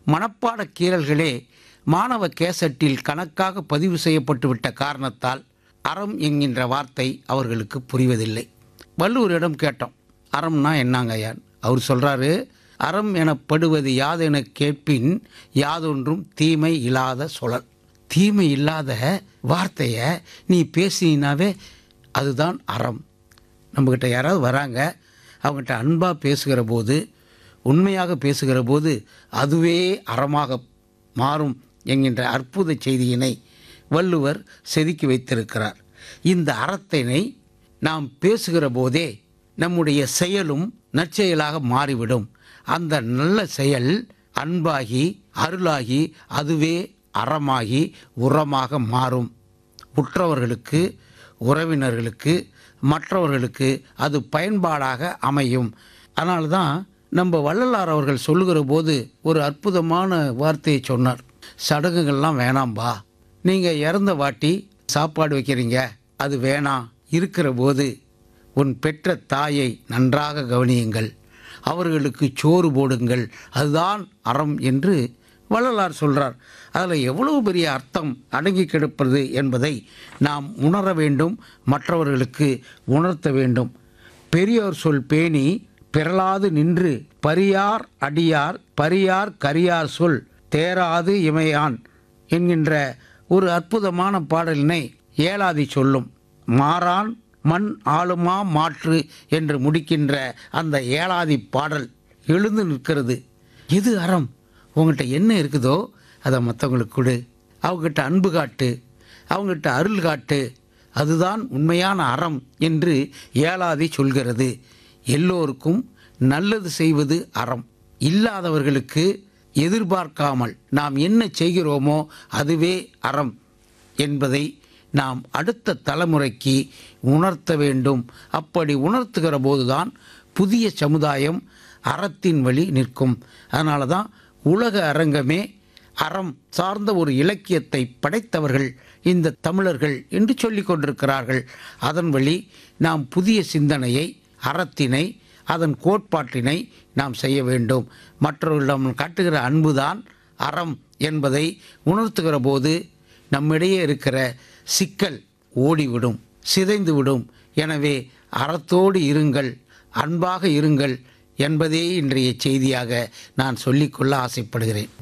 மனப்பாட கீறல்களே மாணவ கேசட்டில் கணக்காக பதிவு செய்யப்பட்டுவிட்ட காரணத்தால் அறம் என்கின்ற வார்த்தை அவர்களுக்கு புரிவதில்லை வள்ளுவரிடம் கேட்டோம் அறம்னா என்னங்க ஐயா அவர் சொல்றாரு அறம் எனப்படுவது யாதென கேட்பின் யாதொன்றும் தீமை இல்லாத சொலல் தீமை இல்லாத வார்த்தையை நீ பேசினாவே அதுதான் அறம் நம்மக்கிட்ட யாராவது வராங்க அவங்ககிட்ட அன்பாக பேசுகிற போது உண்மையாக பேசுகிற போது அதுவே அறமாக மாறும் என்கின்ற அற்புத செய்தியினை வள்ளுவர் செதுக்கி வைத்திருக்கிறார் இந்த அறத்தினை நாம் பேசுகிற போதே நம்முடைய செயலும் நற்செயலாக மாறிவிடும் அந்த நல்ல செயல் அன்பாகி அருளாகி அதுவே அறமாகி உரமாக மாறும் உற்றவர்களுக்கு உறவினர்களுக்கு மற்றவர்களுக்கு அது பயன்பாடாக அமையும் அதனால தான் நம்ம வள்ளலார் அவர்கள் சொல்லுகிற போது ஒரு அற்புதமான வார்த்தையை சொன்னார் சடங்குகள்லாம் வேணாம்பா நீங்கள் இறந்த வாட்டி சாப்பாடு வைக்கிறீங்க அது வேணாம் இருக்கிற போது உன் பெற்ற தாயை நன்றாக கவனியுங்கள் அவர்களுக்கு சோறு போடுங்கள் அதுதான் அறம் என்று வள்ளலார் சொல்றார் அதில் எவ்வளவு பெரிய அர்த்தம் அடங்கி கிடப்பது என்பதை நாம் உணர வேண்டும் மற்றவர்களுக்கு உணர்த்த வேண்டும் பெரியோர் சொல் பேணி பிறலாது நின்று பரியார் அடியார் பரியார் கரியார் சொல் தேராது இமையான் என்கின்ற ஒரு அற்புதமான பாடலினை ஏலாதி சொல்லும் மாறான் மண் ஆளுமா மாற்று என்று முடிக்கின்ற அந்த ஏலாதி பாடல் எழுந்து நிற்கிறது எது அறம் உங்ககிட்ட என்ன இருக்குதோ அதை மற்றவங்களுக்கு கொடு அவங்ககிட்ட அன்பு காட்டு அவங்ககிட்ட அருள் காட்டு அதுதான் உண்மையான அறம் என்று ஏலாதி சொல்கிறது எல்லோருக்கும் நல்லது செய்வது அறம் இல்லாதவர்களுக்கு எதிர்பார்க்காமல் நாம் என்ன செய்கிறோமோ அதுவே அறம் என்பதை நாம் அடுத்த தலைமுறைக்கு உணர்த்த வேண்டும் அப்படி உணர்த்துகிற போதுதான் புதிய சமுதாயம் அறத்தின் வழி நிற்கும் அதனால தான் உலக அரங்கமே அறம் சார்ந்த ஒரு இலக்கியத்தை படைத்தவர்கள் இந்த தமிழர்கள் என்று சொல்லிக் கொண்டிருக்கிறார்கள் அதன் வழி நாம் புதிய சிந்தனையை அறத்தினை அதன் கோட்பாட்டினை நாம் செய்ய வேண்டும் மற்றவர்களிடம் காட்டுகிற அன்புதான் அறம் என்பதை உணர்த்துகிற போது நம்மிடையே இருக்கிற சிக்கல் ஓடிவிடும் சிதைந்துவிடும் எனவே அறத்தோடு இருங்கள் அன்பாக இருங்கள் என்பதே இன்றைய செய்தியாக நான் சொல்லிக்கொள்ள ஆசைப்படுகிறேன்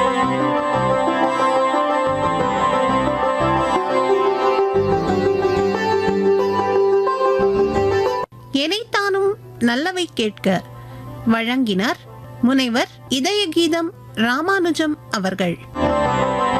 எனைத்தானும் நல்லவை கேட்க வழங்கினார் முனைவர் இதய கீதம் ராமானுஜம் அவர்கள்